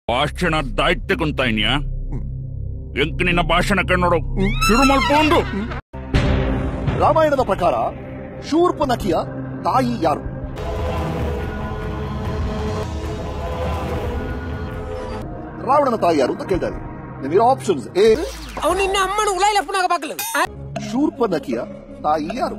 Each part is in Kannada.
ಭಾಷಣ ದಾಯ್ತಕೊಂತ ಇನ್ಯಾ ಎಂಕ್ ನಿನ್ನ ಭಾಷಣ ಕಣ್ಣೋಡು ಶುರು ಮಾಡ್ಕೊಂಡು ರಾಮಾಯಣದ ಪ್ರಕಾರ ಶೂರ್ಪನಖಿಯ ತಾಯಿ ಯಾರು ರಾವಣನ ತಾಯಿ ಯಾರು ಅಂತ ಕೇಳ್ತಾ ಇದ್ದೀನಿ ನಿಮಗೆ ಆಪ್ಷನ್ಸ್ ಎ ಅವ್ನು ನಿನ್ನ ಅಮ್ಮನ ಉಲಾಯಿಲಪ್ಪನಾಗ ಬಾಕಲು ಶೂರ್ಪನಖಿಯ ತಾಯಿ ಯಾರು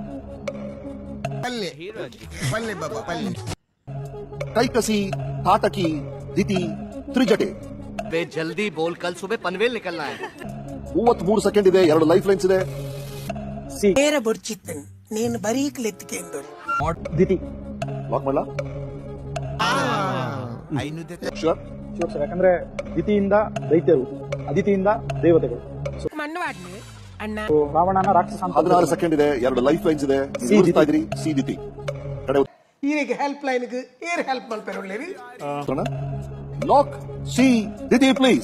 ಕೈಕಸಿ ತಾಟಕಿ ದಿತಿ ತ್ರಿಜಟೆ बे जल्दी बोल कल सुबह पनवेल निकलना है ಮೂವತ್ತ್ ಮೂರು ಸೆಕೆಂಡ್ ಇದೆ ಎರಡು ಲೈಫ್ ಲೈನ್ಸ್ ಇದೆ ಬೇರೆ ಬಡ್ಚಿತ್ತನ್ ನೀನು ಬರೀಕ್ ಲೆತ್ತಿಕೊಂಡು ದಿತಿ ಲಾಕ್ ಮಾಡಲ ಶೂರ್ ಶಿವಕ್ಷ ಯಾಕಂದ್ರೆ ದಿತಿಯಿಂದ ದೈತ್ಯರು ಅದಿತಿಯಿಂದ ದೇವತೆಗಳು ಮಣ್ಣವಾಡ್ಲಿ ಅಣ್ಣ So, ರಾವಣನ ರಾಕ್ಷಸ ಅಂತ ಹದಿನಾರು ಸೆಕೆಂಡ್ ಇದೆ ಎರಡು ಲೈಫ್ ಲೈನ್ಸ್ ಇದೆ ಸಿ ದಿತಿ. ಇದ್ರಿ ಸಿ ದಿತಿ ಕಡೆ ಈಗ ಹೆಲ್ಪ್ ಲೈನ್ಗೆ ಏರ್ ಹೆಲ್ಪ್ ಮಲ್ಪೇರಿ ಉತ್ತರನ ಲಾಕ್ ಸಿ ದಿತಿ ಪ್ಲೀಸ್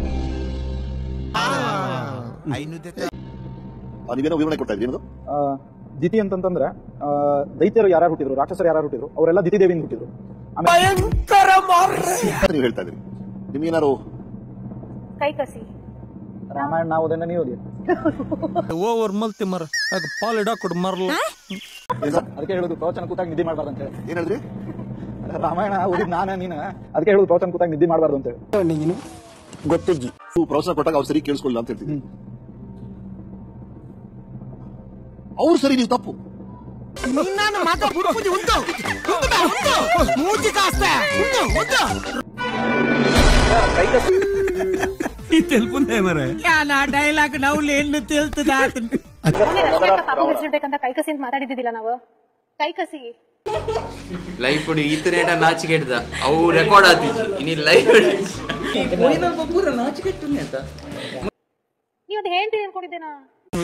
ನೀವೇನೋ ವಿವರಣೆ ಕೊಡ್ತಾ ಇದ್ದೀರಿ ಏನದು ಆ, ದಿತಿ ಅಂತಂತಂದ್ರೆ ಆ, ದೈತ್ಯರು ಯಾರು ಹುಟ್ಟಿದ್ರು ರಾಕ್ಷಸರು ಯಾರು ಹುಟ್ಟಿದ್ರು ಅವರೆಲ್ಲ ದಿತಿ ದೇವಿಯಿಂದ ಹುಟ್ಟಿದ್ರು ಆಮೇಲೆ ಭಯಂಕರ ಮಾರ್ರೆ ನೀವು ಹೇಳ್ತಾ ಇದ್ದೀರಿ ನಿಮ್ಗೇನಾರು ಕೈ ಕಸಿ ರಾಮಾಯಣ ನಾವು ಓದನ್ನ ನೀವು ಓದಿ ಓವರ್ ಮಲ್ತಿ ಮರ ಆಗ ಪಾಲ್ ಇಡಾಕೊಡು ಮರ್ಲ ಏನ್ ಸರ್? ಅದಕ್ಕೆ ಹೇಳುದು ಪ್ರವಚನ ಕೂತಾಗ ನಿದ್ದೆ ಮಾಡಬಾರ್ದು ಅಂತ ಹೇಳಿ ಏನ್ ಹೇಳಿದ್ರಿ ರಾಮಾಯಣ ಓದಿದ್ ನಾನು ನೀನು ಅದಕ್ಕೆ ಹೇಳುದು ಪ್ರವಚನ ಕೂತಾಗ ನಿದ್ದೆ ಮಾಡಬಾರ್ದು ಅಂತ ಹೇಳಿ ನೀವು ಪ್ರವಚನ ಕೊಟ್ಟಾಗ ಅವ್ರು ಸರಿ ಕೇಳಿಸ್ಕೊಳ್ಳಿಲ್ಲ ಅಂತ ಹೇಳ್ತೀವಿ ಅವ್ರು ಸರಿ ನೀವು ತಪ್ಪು ನಿನ್ನ ಮಗ ಬುಡ್ಬುದಿ ಉಂಟು ಉಂಟು ಉಂಟು ಮೂಜಿ ಕಾಸ್ತ ಉಂಟು ಉಂಟು తెలుపుందే మరి ಯಾನ ಡೈಲಾಗ್ ನಾವು ಹೆಣ್ಣು ತೇಲ್ತದ ಮೊನ್ನೆ ರಸ್ತೆ ಪಾಪ ಬಿಡಿಸಿಡ್ಬೇಕಂತ ಕೈ ಕಸಿ ಅಂತ ಮಾತಾಡಿದ್ದಿಲ್ಲ ನಾವು ಕೈ ಕಸಿ ಲೈಫ್ ಕೊಡಿ ಈತನೇಟ ನಾಚಿಕೆ ಹಿಡ್ದ ಅವು ರೆಕಾರ್ಡ್ ಆತಿದ್ವು ಇನಿ ಲೈವ್ ಪೂರ ನಾಚಿಕೆ ಅಂತ ನೀವು ಅದು ಹೇಳ್ತೀನಿ ಅನ್ಕೊಂಡಿದ್ದೇನಾ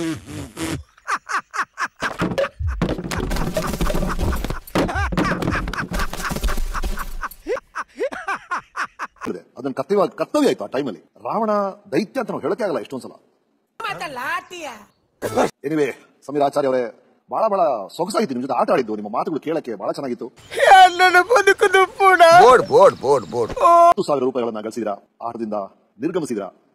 ಇದೆ. ಅದನ್ನ ಕರ್ತವ್ಯ ಕರ್ತವ್ಯ ಆಯ್ತು ಆ ಟೈಮಲ್ಲಿ ರಾವಣ ದೈತ್ಯ ಅಂತ ನಾವು ಹೇಳಕ್ಕೆ ಆಗಲ್ಲ ಎಷ್ಟೊಂದ್ಸಲ ಮತ್ತ ಲಾಟಿಯ ಎನಿವೆ ಸಮೀರ್ ಆಚಾರ್ಯ ಅವರೇ ಬಹಳ ಬಹಳ ಸೊಗಸಾಗಿತ್ತು ನಿಮ್ ಜೊತೆ ಆಟ ಆಡಿದ್ದು ನಿಮ್ಮ ಮಾತುಗಳು ಕೇಳಕ್ಕೆ ಬಹಳ ಚೆನ್ನಾಗಿತ್ತು ನನ್ನ ಬದುಕುದು ಪುಣ ಹತ್ತು ಸಾವಿರ ರೂಪಾಯಿಗಳನ್ನ ಗಳಿಸಿದ್ರ ಆಟದಿಂದ ನಿರ್ಗಮಿಸಿದ್ರ